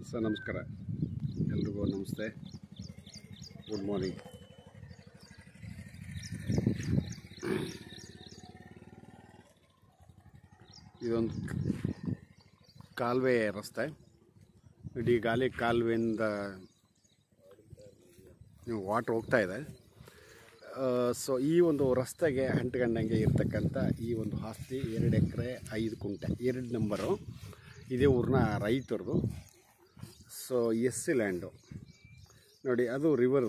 sir ನಮಸ್ಕಾರ ಎಲ್ರಿಗೂ ನಮಸ್ತೆ ಗುಡ್ ಮಾರ್ನಿಂಗ್ ಇದೊಂದು ಕಾಲುವೆ ರಸ್ತೆ ಇಡೀ ಗಾಲಿ ಕಾಲುವೆಯಿಂದ ವಾಟ್ರ್ ಹೋಗ್ತಾ ಇದೆ ಸೊ ಈ ಒಂದು ರಸ್ತೆಗೆ ಅಂಟ್ಕೊಂಡಂಗೆ ಇರ್ತಕ್ಕಂಥ ಈ ಒಂದು ಆಸ್ತಿ ಎರಡು ಎಕರೆ ಐದು ಕುಂಟೆ ಎರಡು ನಂಬರು ಇದೇ ಊರಿನ ರೈತರದು ಸೊ ಎಸ್ ಸಿ ಲ್ಯಾಂಡು ನೋಡಿ ಅದು ರಿವರ್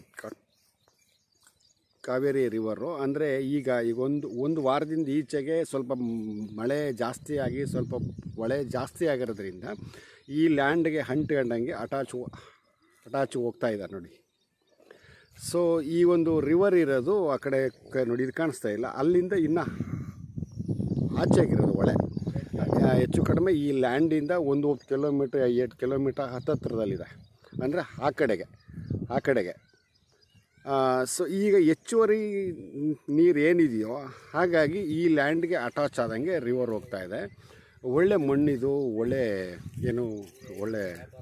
ಕಾವೇರಿ ರಿವರು ಅಂದರೆ ಈಗ ಈಗ ಒಂದು ಒಂದು ವಾರದಿಂದ ಈಚೆಗೆ ಸ್ವಲ್ಪ ಮ್- ಮಳೆ ಜಾಸ್ತಿ ಆಗಿ ಸ್ವಲ್ಪ ಮಳೆ ಜಾಸ್ತಿ ಆಗಿರೋದ್ರಿಂದ ಈ ಲ್ಯಾಂಡ್ಗೆ ಅಂಟ್ಕೊಂಡಂಗೆ ಅಟ್ಯಾಚ್ ಅಟ್ಯಾಚ್ ಹೋಗ್ತಾ ಇದ್ದಾರೆ ನೋಡಿ ಸೊ ಈ ಒಂದು ರಿವರ್ ಇರೋದು ಆ ಕಡೆ ಕ- ನೋಡಿ ಇದು ಕಾಣಿಸ್ತಾ ಇಲ್ಲ ಅಲ್ಲಿಂದ ಇನ್ನು ಆಚೆಗಿರೋದು ಒಳೆ ಆ, ಹೆಚ್ಚು ಕಡಿಮೆ ಈ ಲ್ಯಾಂಡಿಂದ ಒಂದು ಕಿಲೋಮೀಟ್ರ್ ಎಂಟು ಕಿಲೋಮೀಟ್ರ್ ಹತ್ತತ್ರದಲ್ಲಿದೆ ಅಂದರೆ ಆ ಕಡೆಗೆ ಆ ಕಡೆಗೆ ಸೊ ಈಗ ಹೆಚ್ಚುವರಿ ನೀರು ಏನಿದೆಯೋ ಹಾಗಾಗಿ ಈ ಲ್ಯಾಂಡ್ಗೆ ಅಟ್ಯಾಚ್ ಆದಂಗೆ ರಿವರ್ ಹೋಗ್ತಾ ಇದೆ ಒಳ್ಳೆ ಮಣ್ಣಿದು ಒಳ್ಳೆ ಏನು ಒಳ್ಳೆ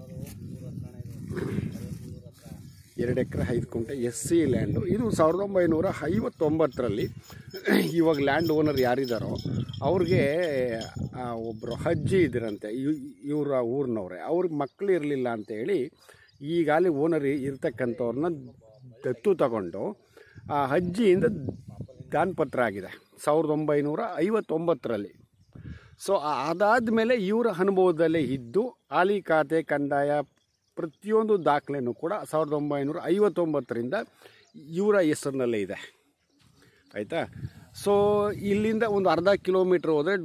ಎರಡು ಎಕರೆ ಐದು ಕುಂಟೆ ಎಸ್ ಸಿ ಲ್ಯಾಂಡು ಇದು ಸಾವಿರದ ಒಂಬೈನೂರ ಐವತ್ತೊಂಬತ್ತರಲ್ಲಿ ಇವಾಗ ಲ್ಯಾಂಡ್ ಓನರ್ ಯಾರಿದ್ದಾರೋ ಅವ್ರಿಗೆ ಒಬ್ಬರು ಅಜ್ಜಿ ಇದ್ರಂತೆ ಇವರ ಊರಿನವ್ರೆ ಅವ್ರಿಗೆ ಮಕ್ಕಳು ಇರಲಿಲ್ಲ ಅಂತೇಳಿ ಈಗಾಗಲೇ ಓನರ್ ಇರ್ತಕ್ಕಂಥವ್ರನ್ನ ದತ್ತು ತಗೊಂಡು ಆ ಅಜ್ಜಿಯಿಂದ ದಾನಪತ್ರ ಆಗಿದೆ ಸಾವಿರದ ಒಂಬೈನೂರ ಐವತ್ತೊಂಬತ್ತರಲ್ಲಿ ಸೊ ಅದಾದ ಮೇಲೆ ಇವರ ಅನುಭವದಲ್ಲೇ ಇದ್ದು ಆಲಿ ಖಾತೆ ಕಂದಾಯ ಪ್ರತಿಯೊಂದು ದಾಖಲೆನೂ ಕೂಡ ಸಾವಿರದ ಒಂಬೈನೂರ ಐವತ್ತೊಂಬತ್ತರಿಂದ ಇವರ ಹೆಸರಿನಲ್ಲೇ ಇದೆ ಆಯಿತಾ ಸೊ ಇಲ್ಲಿಂದ ಒಂದು ಅರ್ಧ ಕಿಲೋಮೀಟ್ರ್ ಹೋದರೆ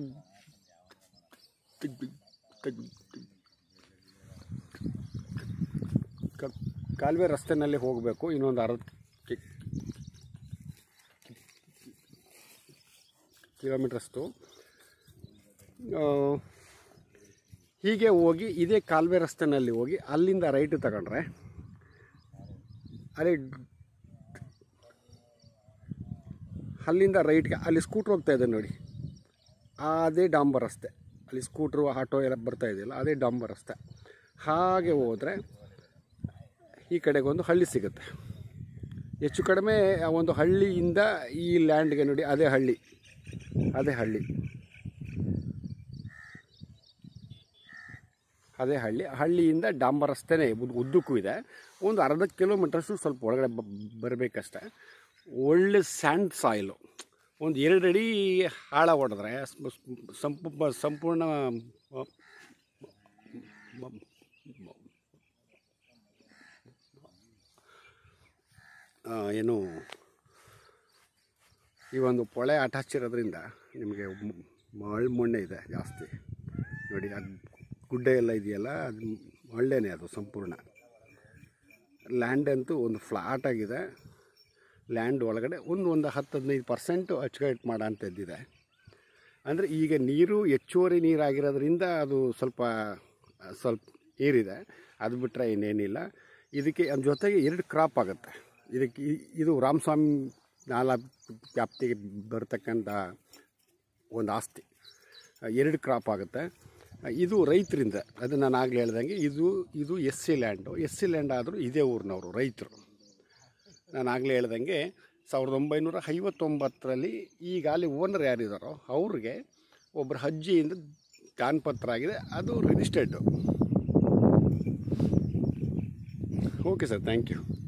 ಕ- ಕಾಲುವೆ ರಸ್ತೆನಲ್ಲಿ ಹೋಗಬೇಕು ಇನ್ನೊಂದು ಅರ್ಧ ಕಿ- ಕಿಲೋಮೀಟ್ರಷ್ಟು ಆ, ಹೀಗೆ ಹೋಗಿ ಇದೇ ಕಾಲುವೆ ರಸ್ತೆನಲ್ಲಿ ಹೋಗಿ ಅಲ್ಲಿಂದ ರೈಟ್ ತಗೊಂಡ್ರೆ ಅಲ್ಲಿ ಅಲ್ಲಿಂದ ರೈಟ್ಗೆ ಅಲ್ಲಿ ಸ್ಕೂಟ್ರ್ ಹೋಗ್ತಾ ಇದೆ ನೋಡಿ ಅದೇ ಡಾಂಬರ್ ರಸ್ತೆ ಅಲ್ಲಿ ಸ್ಕೂಟ್ರು ಆಟೋ ಎಲ್ಲ ಬರ್ತಾ ಇದೆಯಲ್ಲ ಅದೇ ಡಾಂಬರ್ ರಸ್ತೆ ಹಾಗೆ ಹೋದರೆ ಈ ಕಡೆಗೊಂದು ಹಳ್ಳಿ ಸಿಗುತ್ತೆ ಹೆಚ್ಚು ಕಡಿಮೆ ಆ ಒಂದು ಹಳ್ಳಿಯಿಂದ ಈ ಲ್ಯಾಂಡ್ಗೆ ನೋಡಿ ಅದೇ ಹಳ್ಳಿ ಅದೇ ಹಳ್ಳಿ ಅದೇ ಹಳ್ಳಿ ಹಳ್ಳಿಯಿಂದ ಡಾಂಬರ್ ರಸ್ತೆನೇ ಉದ್- ಉದ್ದಕ್ಕೂ ಇದೆ ಒಂದು ಅರ್ಧ ಕಿಲೋಮೀಟರ್ಸು ಸ್ವಲ್ಪ ಒಳಗಡೆ ಬ ಬರಬೇಕಷ್ಟೆ ಒಳ್ಳೆ ಸ್ಯಾಂಡ್ ಸಾಯಿಲು ಒಂದು ಎರಡು ಅಡಿ ಆಳ ಹೊಡೆದ್ರೆ ಸ್- ಸ್- ಸಂಪು ಸಂಪೂರ್ಣ ಮ- ಮ- ಮ- ಆ, ಏನು ಈ ಒಂದು ಪೊಳೆ ಅಟ್ಯಾಚ್ ಇರೋದ್ರಿಂದ ನಿಮಗೆ ಮ್- ಮಳ್ ಮಣ್ಣೆ ಇದೆ ಜಾಸ್ತಿ ನೋಡಿ ಅದು ಗುಡ್ಡೆ ಎಲ್ಲ ಇದೆಯಲ್ಲ ಅದು ಒಳ್ಳೆಯೇ ಅದು ಸಂಪೂರ್ಣ ಲ್ಯಾಂಡ್ ಅಂತೂ ಒಂದು ಫ್ಲಾಟ್ ಆಗಿದೆ ಲ್ಯಾಂಡ್ ಒಳಗಡೆ ಒಂದು ಒಂದು ಹತ್ತು ಹದಿನೈದು ಪರ್ಸೆಂಟು ಅಚ್ಚುಕಟ್ಟು ಮಾಡೋ ಅಂಥದ್ದಿದೆ ಅಂದರೆ ಈಗ ನೀರು ಹೆಚ್ಚುವರಿ ನೀರಾಗಿರೋದ್ರಿಂದ ಅದು ಸ್ವಲ್ಪ ಸ್ವಲ್ಪ ನೀರಿದೆ ಅದು ಬಿಟ್ಟರೆ ಇನ್ನೇನಿಲ್ಲ ಇದಕ್ಕೆ ಅದ್ರ ಜೊತೆಗೆ ಎರಡು ಕ್ರಾಪ್ ಆಗುತ್ತೆ ಇದಕ್ಕೆ ಇ- ಇದು ರಾಮಸ್ವಾಮಿ ನಾಲಾ ವ್ಯಾಪ್ತಿಗೆ ಬರ್ತಕ್ಕಂಥ ಒಂದು ಆಸ್ತಿ ಎರಡು ಕ್ರಾಪ್ ಆಗುತ್ತೆ ಇದು ರೈತರಿಂದ ಅದು ನಾನು ಆಗಲೇ ಹೇಳ್ದಂಗೆ ಇದು ಇದು S C land S C land ಆದರೂ ಇದೇ ಊರಿನವರು ರೈತರು ನಾನು ಆಗಲೇ ಹೇಳ್ದಂಗೆ ಸಾವಿರದ ಒಂಬೈನೂರ ಐವತ್ತೊಂಬತ್ತರಲ್ಲಿ ಈಗ ಅಲ್ಲಿ ಓನರ್ ಯಾರಿದ್ದಾರೋ ಅವ್ರಿಗೆ ಒಬ್ಬರ ಅಜ್ಜಿಯಿಂದ ದಾನಪತ್ರ ಆಗಿದೆ ಅದು registered okay sir thank you